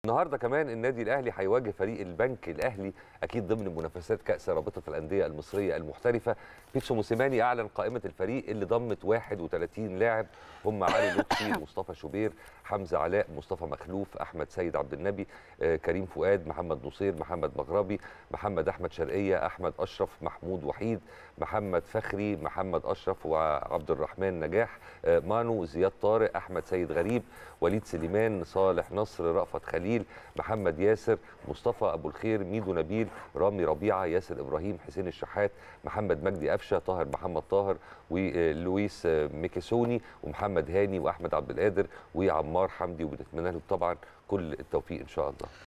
النهارده كمان النادي الاهلي هيواجه فريق البنك الاهلي اكيد ضمن منافسات كاس رابطه الانديه المصريه المحترفه بيتسو موسيماني اعلن قائمه الفريق اللي ضمت 31 لاعب هم علي لطفي مصطفى شوبير حمزه علاء مصطفى مخلوف احمد سيد عبد النبي آه، كريم فؤاد محمد نصير محمد مغربي محمد احمد شرقيه احمد اشرف محمود وحيد محمد فخري محمد اشرف وعبد الرحمن نجاح آه، مانو زياد طارق احمد سيد غريب وليد سليمان صالح نصر رأفت خليل محمد ياسر مصطفى ابو الخير ميدو نبيل رامي ربيعه ياسر ابراهيم حسين الشحات محمد مجدي قفشه طاهر محمد طاهر ولويس ميكيسوني ومحمد هاني واحمد عبد القادر وعمار حمدي وبنتمنى لهم طبعا كل التوفيق ان شاء الله